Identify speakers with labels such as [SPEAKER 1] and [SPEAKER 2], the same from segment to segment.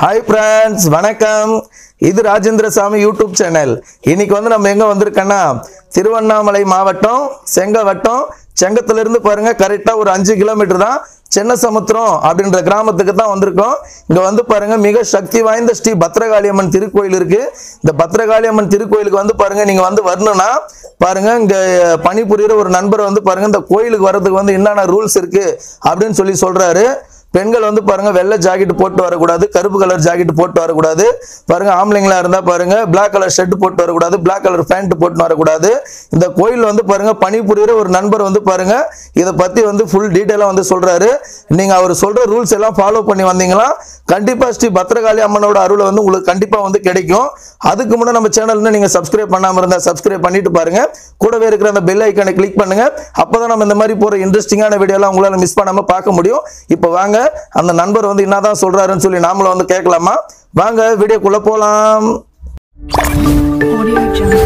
[SPEAKER 1] Hi friends வணக்கம் இது ராஜேந்திர சாமி யூடியூப் சேனல் இன்னைக்கு வந்து நம்ம எங்க வந்திருக்கோன்னா திருவண்ணாமலை மாவட்டம் செங்கவட்டம் செங்கத்திலிருந்து பாருங்க கரெக்டாக ஒரு அஞ்சு கிலோமீட்டர் தான் சென்னசமுத்திரம் அப்படின்ற கிராமத்துக்கு தான் வந்திருக்கோம் இங்க வந்து பாருங்க மிக சக்தி வாய்ந்த ஸ்ரீ பத்ரகாளி அம்மன் திருக்கோயில் இருக்கு இந்த பத்ரகாளி அம்மன் திருக்கோயிலுக்கு வந்து பாருங்க நீங்க வந்து வரணும்னா பாருங்க இங்க பணிபுரியிற ஒரு நண்பர் வந்து பாருங்க இந்த கோயிலுக்கு வர்றதுக்கு வந்து என்னென்ன ரூல்ஸ் இருக்கு அப்படின்னு சொல்லி சொல்றாரு பெண்கள் வந்து பாருங்க வெள்ளை ஜாக்கெட் போட்டு வரக்கூடாது கருப்பு கலர் ஜாக்கெட் போட்டு வரக்கூடாது பாருங்க ஆம்பளைங்களா இருந்தா பாருங்க பிளாக் கலர் ஷர்ட் போட்டு வரக்கூடாது பிளாக் கலர் பேண்ட் போட்டு வரக்கூடாது இந்த கோயில் வந்து பாருங்க பணிபுரியிற ஒரு நண்பர் வந்து பாருங்க இதை பத்தி வந்து ஃபுல் டீட்டெயிலா வந்து சொல்றாரு நீங்க அவர் சொல்ற ரூல்ஸ் எல்லாம் ஃபாலோ பண்ணி வந்தீங்களா கண்டிப்பா ஸ்ரீ பத்ரகாளி அம்மனோட அருளை வந்து உங்களுக்கு கண்டிப்பா வந்து கிடைக்கும் அதுக்கு முன்னாடி நம்ம சேனல் நீங்க சப்ஸ்கிரைப் பண்ணாம இருந்தா சப்ஸ்கிரைப் பண்ணிட்டு பாருங்க கூடவே இருக்கிற அந்த பெல் ஐக்கானை கிளிக் பண்ணுங்க அப்பதான் நம்ம இந்த மாதிரி போற இன்ட்ரெஸ்டிங்கான வீடியோலாம் உங்களால மிஸ் பண்ணாம பார்க்க முடியும் இப்போ வாங்க அந்த நண்பர் வந்து என்னதான் சொல்றாருன்னு சொல்லி நாமளும் வந்து கேட்கலாமா வாங்க வீடியோக்குள்ள போலாம்
[SPEAKER 2] Audio Jungle.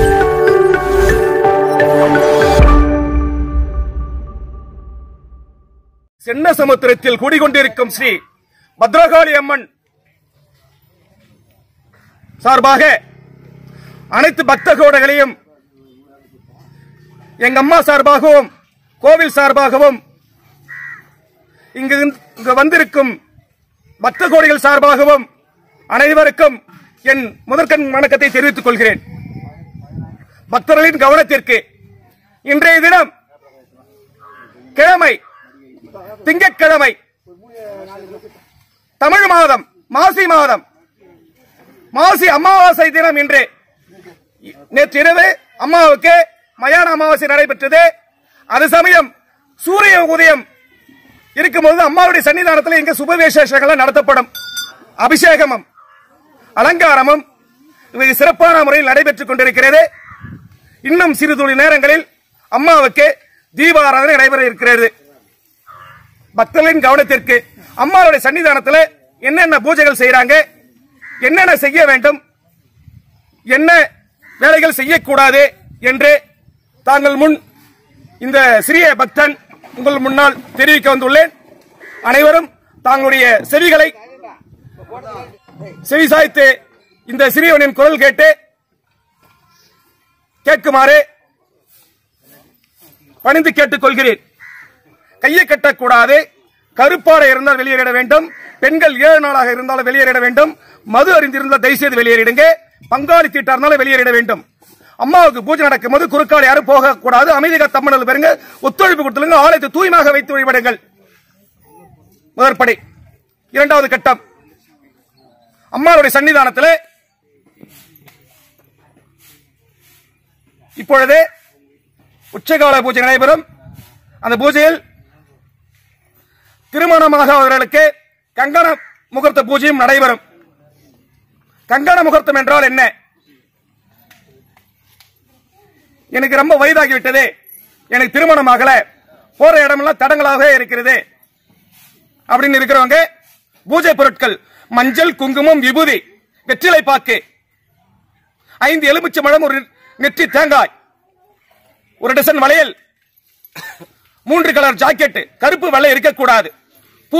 [SPEAKER 3] சென்ன சமுத்திரத்தில் குடிகொண்டிருக்கும் ஸ்ரீ பத்ரகாளி அம்மன் சார்பாக அனைத்து பக்த கோடைகளையும் எங்க அம்மா சார்பாகவும் கோவில் சார்பாகவும் இங்கு இங்கு வந்திருக்கும் பக்த கோடிகள் சார்பாகவும் அனைவருக்கும் என் முதற்கண் வணக்கத்தை தெரிவித்துக் கொள்கிறேன் பக்தர்களின் கவனத்திற்கு இன்றைய தினம் கிழமை திங்கட்கிழமை தமிழ் மாதம் மாசி மாதம் மாசி அமாவாசை தினம் இன்று நேற்று இரவு அம்மாவுக்கு மயான அமாவாசை நடைபெற்றது அது சமயம் சூரிய உதயம் இருக்கும்போது அம்மாவுடைய சன்னிதானத்தில் இங்க சுபவிசேஷங்கள் நடத்தப்படும் அபிஷேகமும் அலங்காரமும் இது சிறப்பான முறையில் நடைபெற்றுக் கொண்டிருக்கிறது இன்னும் சிறு துளி நேரங்களில் அம்மாவுக்கு தீபாராதனை நடைபெற இருக்கிறது பக்தர்களின் கவனத்திற்கு அம்மாவுடைய சன்னிதானத்தில் என்னென்ன பூஜைகள் செய்யறாங்க என்னென்ன செய்ய வேண்டும் என்ன வேலைகள் செய்யக்கூடாது என்று தாங்கள் முன் இந்த சிறிய பக்தன் உங்கள் முன்னால் தெரிவிக்க வந்துள்ளேன் அனைவரும் தாங்களுடைய செவிகளை செவிசாய்த்து இந்த சிறியவனின் குரல் கேட்டு கேட்குமாறு பணிந்து கேட்டுக் கொள்கிறேன் கையை கட்டக்கூடாது கருப்பாடை இருந்தால் வெளியேறிட வேண்டும் பெண்கள் ஏழு நாளாக இருந்தாலும் வெளியேறிட வேண்டும் மது அறிந்திருந்தால் தயவுசெய்து வெளியேறிடுங்க பங்காளி தீட்டா இருந்தாலும் வெளியேறிட வேண்டும் அம்மாவுக்கு பூஜை நடக்கும் போது குறுக்கால் யாரும் போகக்கூடாது அமைதிக தம்மனல் பெறுங்க ஒத்துழைப்பு கொடுத்துருங்க ஆலயத்தை தூய்மையாக வைத்து வழிபடுங்கள் முதற்படை இரண்டாவது கட்டம் அம்மாவுடைய சன்னிதானத்தில் இப்பொழுது உச்சகால பூஜை நடைபெறும் அந்த பூஜையில் திருமணமாக அவர்களுக்கு கங்கண முகூர்த்த பூஜையும் நடைபெறும் கங்கண முகூர்த்தம் என்றால் என்ன எனக்கு ரொம்ப வயதாகி விட்டது எனக்கு திருமணம் ஆகல போற இடமெல்லாம் தடங்களாக இருக்கிறது அப்படின்னு இருக்கிறவங்க பூஜை பொருட்கள் மஞ்சள் குங்குமம் விபூதி வெற்றிலை பாக்கு ஐந்து எலுமிச்சை மழம் ஒரு நெற்றி தேங்காய் ஒரு டசன் வளையல் மூன்று கலர் ஜாக்கெட் கருப்பு வெள்ளை இருக்கக்கூடாது பூ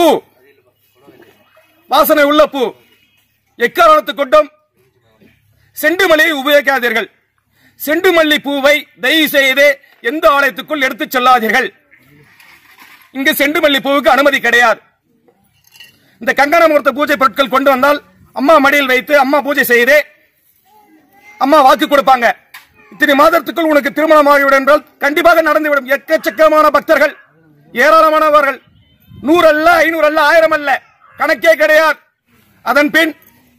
[SPEAKER 3] வாசனை உள்ள பூ எக்காரணத்து கொண்டும் செண்டுமல்லியை உபயோகிக்காதீர்கள் செண்டுமல்லி பூவை தயவு செய்து எந்த ஆலயத்துக்குள் எடுத்துச் செல்லாதீர்கள் இங்கு செண்டுமல்லி பூவுக்கு அனுமதி கிடையாது இந்த கங்கண முகூர்த்த பூஜை பொருட்கள் கொண்டு வந்தால் அம்மா மடியில் வைத்து அம்மா பூஜை செய்து அம்மா வாக்கு கொடுப்பாங்க இத்தனை மாதத்துக்குள் உனக்கு திருமணம் ஆகிவிடும் என்றால் கண்டிப்பாக நடந்துவிடும் எக்கச்சக்கமான பக்தர்கள் ஏராளமானவர்கள் நூறு அல்ல ஐநூறு அல்ல ஆயிரம் அல்ல கணக்கே கிடையாது அதன் பின்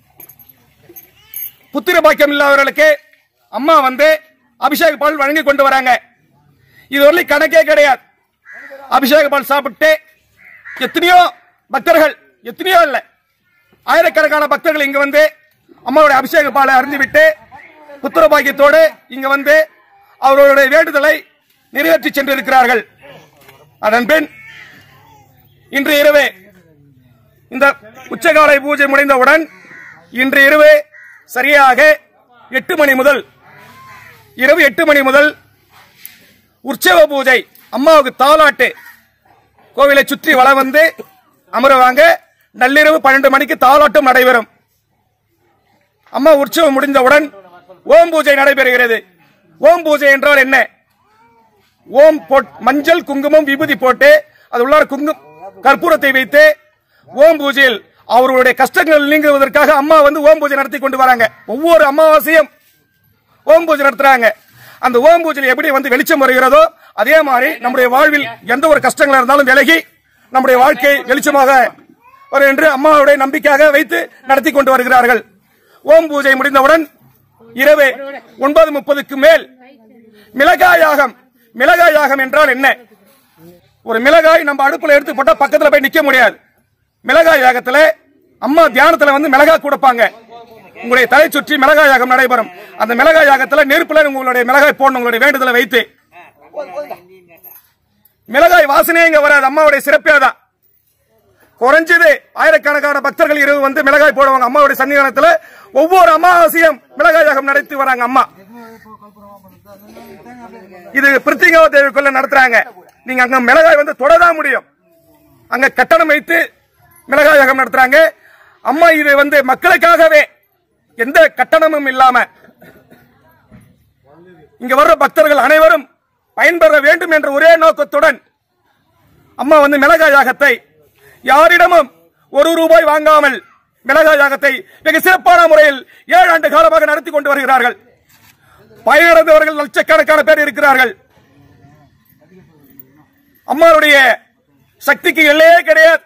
[SPEAKER 3] புத்திர பாக்கியம் இல்லாதவர்களுக்கு அம்மா வந்து அபிஷேக பால் வழங்கி கொண்டு வராங்க இதுவரை கணக்கே கிடையாது அபிஷேக பால் சாப்பிட்டு எத்தனையோ பக்தர்கள் எத்தனையோ இல்ல ஆயிரக்கணக்கான பக்தர்கள் இங்க வந்து அம்மாவுடைய அபிஷேக பாலை அறிந்துவிட்டு புத்திர பாக்கியத்தோடு இங்க வந்து அவர்களுடைய வேண்டுதலை நிறைவேற்றி சென்றிருக்கிறார்கள் அதன் பின் இன்று இரவு இந்த உச்சகாலை பூஜை முடிந்தவுடன் இன்று இரவு சரியாக எட்டு மணி முதல் இரவு எட்டு மணி முதல் உற்சவ பூஜை அம்மாவுக்கு தாலாட்டு கோவிலை சுற்றி வளம் வந்து அமருவாங்க நள்ளிரவு பன்னெண்டு மணிக்கு தாலாட்டம் நடைபெறும் அம்மா உற்சவம் முடிந்தவுடன் ஓம் பூஜை நடைபெறுகிறது ஓம் பூஜை என்றால் என்ன ஓம் போட் மஞ்சள் குங்குமம் விபூதி போட்டு அது உள்ளார குங்கும் கற்பூரத்தை வைத்து ஓம் பூஜையில் அவர்களுடைய கஷ்டங்கள் நீங்குவதற்காக அம்மா வந்து ஓம் பூஜை நடத்தி கொண்டு வராங்க ஒவ்வொரு அமாவாசையும் ஓம் பூஜை நடத்துறாங்க அந்த ஓம் பூஜையில் எப்படி வந்து வெளிச்சம் வருகிறதோ அதே மாதிரி நம்முடைய வாழ்வில் எந்த ஒரு கஷ்டங்கள் இருந்தாலும் விலகி நம்முடைய வாழ்க்கை வெளிச்சமாக வரும் என்று அம்மாவுடைய நம்பிக்கையாக வைத்து நடத்தி கொண்டு வருகிறார்கள் ஓம் பூஜை முடிந்தவுடன் இரவு ஒன்பது முப்பதுக்கு மேல் மிளகாய் யாகம் மிளகாய் யாகம் என்றால் என்ன ஒரு மிளகாய் நம்ம அடுப்புல எடுத்து போட்டா பக்கத்துல போய் நிக்க முடியாது மிளகாய் யாகத்துல அம்மா தியானத்துல வந்து மிளகாய் கொடுப்பாங்க உங்களுடைய தலை சுற்றி மிளகாய் யாகம் நடைபெறும் அந்த மிளகாய் யாகத்துல நெருப்புல உங்களுடைய மிளகாய் போடணும் உங்களுடைய வேண்டுதலை வைத்து மிளகாய் வாசனையே இங்க வராது அம்மாவுடைய சிறப்பே தான் குறைஞ்சது ஆயிரக்கணக்கான பக்தர்கள் இரவு வந்து மிளகாய் போடுவாங்க அம்மாவுடைய சன்னிதானத்துல ஒவ்வொரு அமாவாசையும் மிளகாய் யாகம் நடத்தி வராங்க அம்மா இது பிரித்திங்கா தேவிக்குள்ள நடத்துறாங்க நீங்க அங்க மிளகாய் வந்து தொடதான் முடியும் அங்க கட்டணம் வைத்து மிளகாய் யாகம் நடத்துறாங்க அம்மா இது வந்து மக்களுக்காகவே எந்த கட்டணமும் இல்லாம இங்க வர்ற பக்தர்கள் அனைவரும் பயன்பெற வேண்டும் என்ற ஒரே நோக்கத்துடன் அம்மா வந்து மிளகாய் யாகத்தை யாரிடமும் ஒரு ரூபாய் வாங்காமல் மிளகாய் யாகத்தை மிக சிறப்பான முறையில் ஏழு ஆண்டு காலமாக நடத்தி கொண்டு வருகிறார்கள் பயனடைந்தவர்கள் லட்சக்கணக்கான பேர் இருக்கிறார்கள் அம்மாவுடைய சக்திக்கு எல்லையே கிடையாது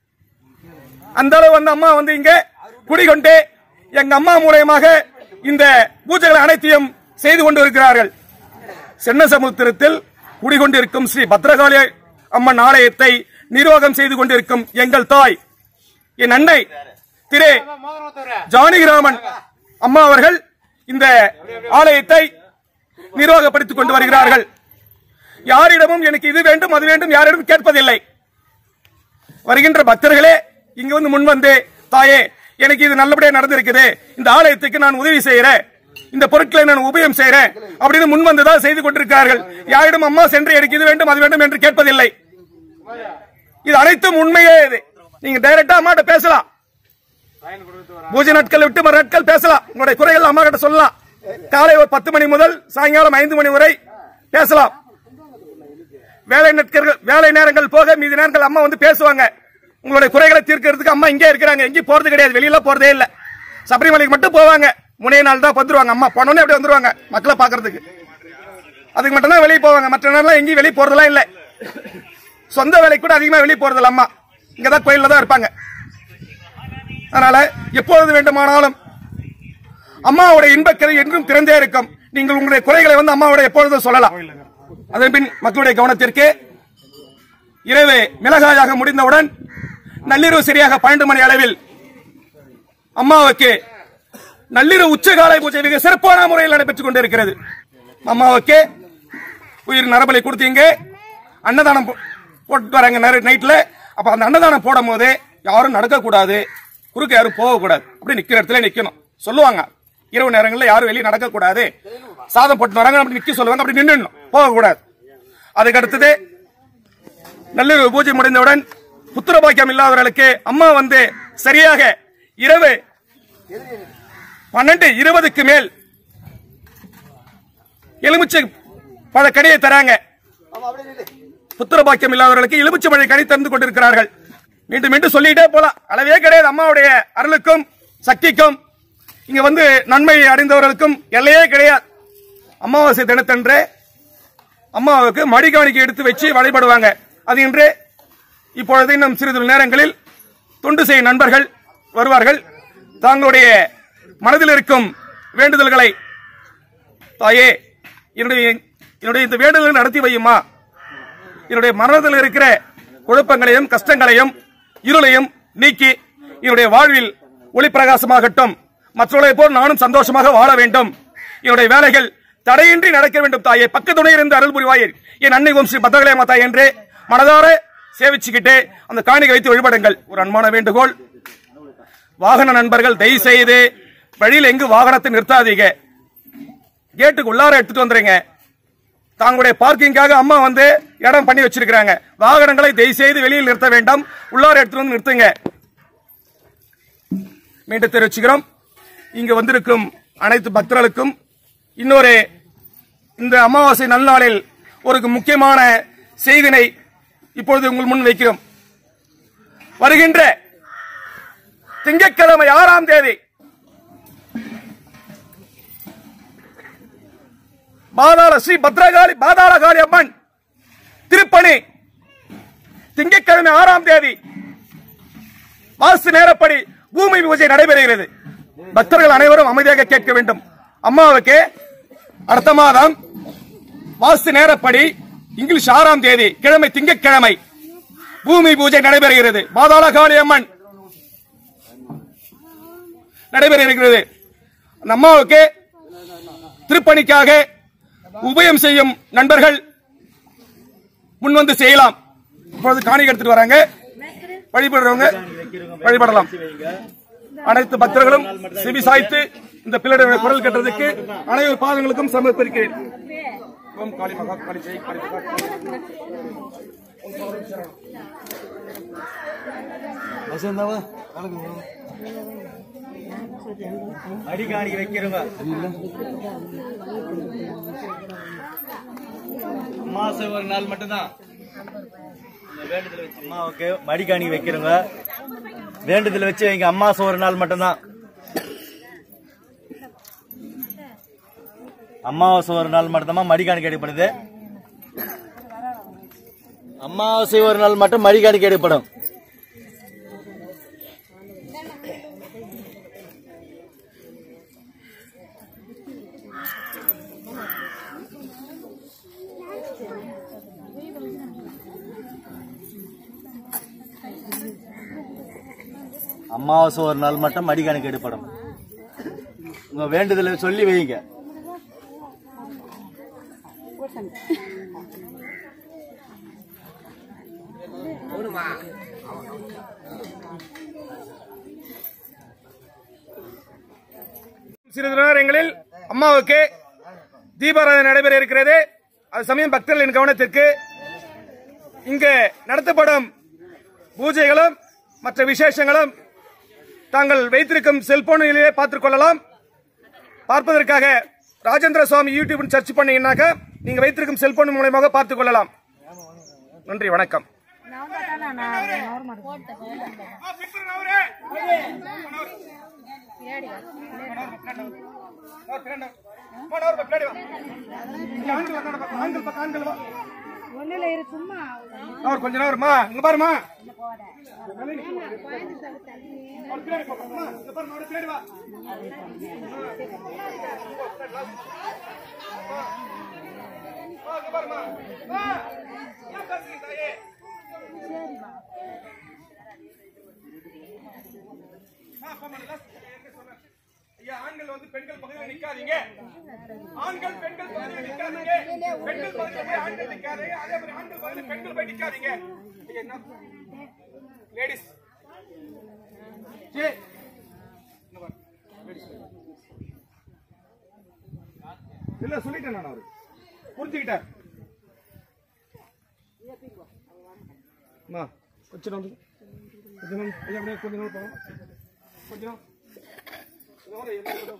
[SPEAKER 3] அந்த அளவு வந்து அம்மா வந்து இங்க குடிகொண்டு எங்க அம்மா மூலயமாக இந்த பூஜைகள் அனைத்தையும் செய்து கொண்டு இருக்கிறார்கள் சென்னசமுத்திரத்தில் குடிகொண்டிருக்கும் ஸ்ரீ பத்ரகாளி அம்மன் ஆலயத்தை நிர்வாகம் செய்து கொண்டிருக்கும் எங்கள் தாய் என் அன்னை திரு ஜானகிராமன் அம்மா அவர்கள் இந்த ஆலயத்தை நிர்வாகப்படுத்திக் கொண்டு வருகிறார்கள் யாரிடமும் எனக்கு இது வேண்டும் அது வேண்டும் யாரிடம் கேட்பதில்லை வருகின்ற பக்தர்களே இங்க வந்து முன் வந்து தாயே எனக்கு இது நல்லபடியா நடந்திருக்குது இந்த ஆலயத்துக்கு நான் உதவி செய்யறேன் இந்த பொருட்களை நான் உபயோகம் செய்யறேன் அப்படின்னு முன் வந்துதான் செய்து கொண்டிருக்கிறார்கள் யாரிடம் அம்மா சென்று எனக்கு இது வேண்டும் அது வேண்டும் என்று கேட்பதில்லை இது அனைத்தும் உண்மையே இது நீங்க டைரக்டா அம்மாட்ட பேசலாம் பூஜை நாட்கள் விட்டு மறு நாட்கள் பேசலாம் உங்களுடைய குறைகள் அம்மா கிட்ட சொல்லலாம் காலை ஒரு பத்து மணி முதல் சாயங்காலம் ஐந்து மணி வரை பேசலாம் வேலை நாட்கள் வேலை நேரங்கள் போக மீதி நேரங்கள் அம்மா வந்து பேசுவாங்க உங்களுடைய குறைகளை தீர்க்கிறதுக்கு அம்மா இங்கே இருக்கிறாங்க எங்கேயும் போறது கிடையாது வெளியில போறதே இல்ல சபரிமலைக்கு மட்டும் போவாங்க முனைய நாள் தான் வந்துருவாங்க அம்மா போனோடனே அப்படியே வந்துருவாங்க மக்களை பாக்குறதுக்கு அதுக்கு மட்டும் தான் வெளியே போவாங்க மற்ற நேரம் எங்கேயும் வெளியே போறதெல்லாம் இல்ல சொந்த வேலைக்கு கூட அதிகமா வெளியே போறதில்ல அம்மா இங்கதான் கோயில்ல தான் இருப்பாங்க அதனால எப்பொழுது வேண்டுமானாலும் அம்மாவுடைய இன்பக்கரை என்றும் திறந்தே இருக்கும் நீங்கள் உங்களுடைய குறைகளை வந்து அம்மாவோட எப்பொழுதும் சொல்லலாம் அதன் பின் மக்களுடைய கவனத்திற்கு இரவு மிளகாயாக முடிந்தவுடன் நள்ளிரவு சரியாக பன்னெண்டு மணி அளவில் அம்மாவுக்கு நள்ளிரவு உச்சகாலை பூஜை மிக சிறப்பான முறையில் நடைபெற்றுக் கொண்டிருக்கிறது அம்மாவுக்கு உயிர் நரபலி கொடுத்தீங்க அன்னதானம் போ- போட்டு வராங்க நைட்ல அப்ப அந்த அன்னதானம் போடும் போது யாரும் நடக்கக்கூடாது குறுக்க யாரும் போகக்கூடாது அப்படி நிக்கிற இடத்துல நிக்கணும் சொல்லுவாங்க இரவு நேரங்களில் யாரும் வெளியே நடக்கக்கூடாது சாதம் போட்டு வராங்க அப்படி நிக்க சொல்லுவாங்க அப்படி நின்னுடணும் போகக்கூடாது அதுக்கு அடுத்தது நள்ளிரவு பூஜை முடிந்தவுடன் புத்திர பாக்கியம் இல்லாதவர்களுக்கு அம்மா வந்து சரியாக இரவு பன்னெண்டு இருபதுக்கு மேல் எலுமிச்சை பழ கனியை தராங்க புத்திர பாக்கியம் இல்லாதவர்களுக்கு எலுமிச்சை பழ கனி தந்து கொண்டிருக்கிறார்கள் மீண்டும் மீண்டும் சொல்லிட்டே போலாம் அளவே கிடையாது அம்மாவுடைய அருளுக்கும் சக்திக்கும் இங்க வந்து நன்மை அடைந்தவர்களுக்கும் எல்லையே கிடையாது அமாவாசை தினத்தன்று அம்மாவுக்கு மடிகாணிக்கை எடுத்து வச்சு வழிபடுவாங்க அது இன்று இப்பொழுது இன்னும் சிறிது நேரங்களில் தொண்டு செய்யும் நண்பர்கள் வருவார்கள் தாங்களுடைய மனதில் இருக்கும் வேண்டுதல்களை தாயே என்னுடைய என்னுடைய இந்த வேண்டுதலை நடத்தி வையுமா என்னுடைய மனதில் இருக்கிற குழப்பங்களையும் கஷ்டங்களையும் இருளையும் நீக்கி என்னுடைய வாழ்வில் ஒளி பிரகாசமாகட்டும் மற்றவர்களை போல் நானும் சந்தோஷமாக வாழ வேண்டும் என்னுடைய வேலைகள் தடையின்றி நடக்க வேண்டும் தாயே பக்கத்துணை இருந்து அருள் புரிவாயர் என் அன்னை ஓம் ஸ்ரீ பத்தகலே மாதா என்று மனதார சேவிச்சுக்கிட்டு அந்த காணிக்கை வைத்து வழிபடுங்கள் ஒரு அன்பான வேண்டுகோள் வாகன நண்பர்கள் தயவு செய்து வழியில் எங்கு வாகனத்தை நிறுத்தாதீங்க கேட்டுக்கு உள்ளார எடுத்துட்டு வந்துருங்க தாங்களுடைய பார்க்கிங்காக அம்மா வந்து இடம் பண்ணி வச்சிருக்கிறாங்க வாகனங்களை தயவு செய்து வெளியில் நிறுத்த வேண்டாம் உள்ளார எடுத்துட்டு வந்து நிறுத்துங்க மீண்டும் தெரிவிச்சுக்கிறோம் இங்கு வந்திருக்கும் அனைத்து பக்தர்களுக்கும் இன்னொரு இந்த அமாவாசை நல்நாளில் ஒரு முக்கியமான செய்தினை இப்பொழுது உங்கள் முன் வைக்கிறோம் வருகின்ற திங்கட்கிழமை ஆறாம் தேதி பாதாள ஸ்ரீ பத்ரகாளி பாதாளகாளி அம்மன் திருப்பணி திங்கட்கிழமை ஆறாம் தேதி வாஸ்து நேரப்படி பூமி பூஜை நடைபெறுகிறது பக்தர்கள் அனைவரும் அமைதியாக கேட்க வேண்டும் அம்மாவுக்கு அடுத்த மாதம் வாஸ்து நேரப்படி இங்கிலீஷ் ஆறாம் தேதி கிழமை திங்கட்கிழமை பூமி பூஜை நடைபெறுகிறது பாதாள காளி அம்மன் நடைபெற இருக்கிறது அந்த அம்மாவுக்கு திருப்பணிக்காக உபயம் செய்யும் நண்பர்கள் முன்வந்து செய்யலாம் இப்பொழுது காணிக்கை எடுத்துட்டு வராங்க வழிபடுறவங்க வழிபடலாம் அனைத்து பக்தர்களும் செவி சாய்த்து இந்த பிள்ளையுடைய குரல் கட்டுறதுக்கு அனைவர் பாதங்களுக்கும் சமர்ப்பிக்கிறேன் ஓம் காளி மகா காளி ஜெய் காளி மகா காளி.
[SPEAKER 4] அடிக்காணி வைக்கிறவங்க அமாவாசை ஒரு நாள் மட்டும்தான் இந்த வேண்டுதல் வச்சு அம்மாவுக்கு மடிக்காணி வைக்கிறவங்க வேண்டுதல் வச்சு வைங்க அமாவாசை ஒரு நாள் மட்டும்தான் அமாவாசை ஒரு நாள் மட்டும்தான் மடிக்காணி கிடைப்படுது அமாவாசை ஒரு நாள் மட்டும் மடிக்காணி கிடைப்படும் அமாவாசை ஒரு நாள் மட்டும் மடிக்கணக்கு எடுப்படும் உங்க வேண்டுதலை சொல்லி வைங்க
[SPEAKER 3] சிறிது நேரங்களில் அம்மாவுக்கு தீபாராதனை நடைபெற இருக்கிறது அது சமயம் பக்தர்களின் கவனத்திற்கு இங்கு நடத்தப்படும் பூஜைகளும் மற்ற விசேஷங்களும் தாங்கள் வைத்திருக்கும் செல்போனிலேயே பார்த்துக் கொள்ளலாம் பார்ப்பதற்காக ராஜேந்திர சுவாமி யூடியூப் சர்ச் பண்ணீங்கன்னாக்க நீங்க வைத்திருக்கும் செல்போன் மூலமாக பார்த்துக் கொள்ளலாம் நன்றி வணக்கம்
[SPEAKER 2] ஒண்ணுல இரு சும்மா
[SPEAKER 3] அவர் கொஞ்ச நேரமா இங்க பாருமா ஐயா, ஆண்கள் வந்து பெண்கள் பகுதியில் நிக்காதீங்க ஆண்கள் பெண்கள் பகுதியில் நிக்காதீங்க பெண்கள் பகுதியில் போய் ஆண்கள் நிக்காதீங்க அதே மாதிரி ஆண்கள் பகுதியில் பெண்கள் போய் நிக்காதீங்க ஐயா, என்ன லேடிஸ் இல்ல சொல்லிட்டேன் நான் அவரு புரிஞ்சுக்கிட்டார் அம்மா, கொஞ்ச நேரம் வந்து. கொஞ்ச நேரம் ஐயா, அப்படியே கொஞ்ச நேரம் போங்க. கொஞ்ச நேரம் இதோ வர, இதோ வர.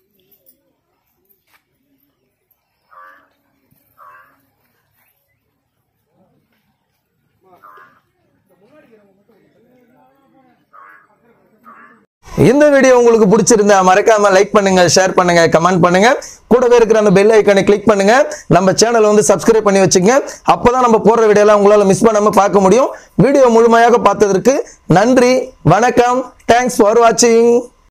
[SPEAKER 1] இந்த வீடியோ உங்களுக்கு பிடிச்சிருந்தா மறக்காம லைக் பண்ணுங்க ஷேர் பண்ணுங்க கமெண்ட் பண்ணுங்க கூடவே இருக்கிற அந்த பெல் ஐக்கானை கிளிக் பண்ணுங்க நம்ம சேனலை வந்து சப்ஸ்கிரைப் பண்ணி வச்சுங்க அப்பதான் நம்ம போடுற வீடியோலாம் உங்களால மிஸ் பண்ணாம பார்க்க முடியும் வீடியோ முழுமையாக பார்த்ததற்கு நன்றி வணக்கம் தேங்க்ஸ் ஃபார் வாட்சிங்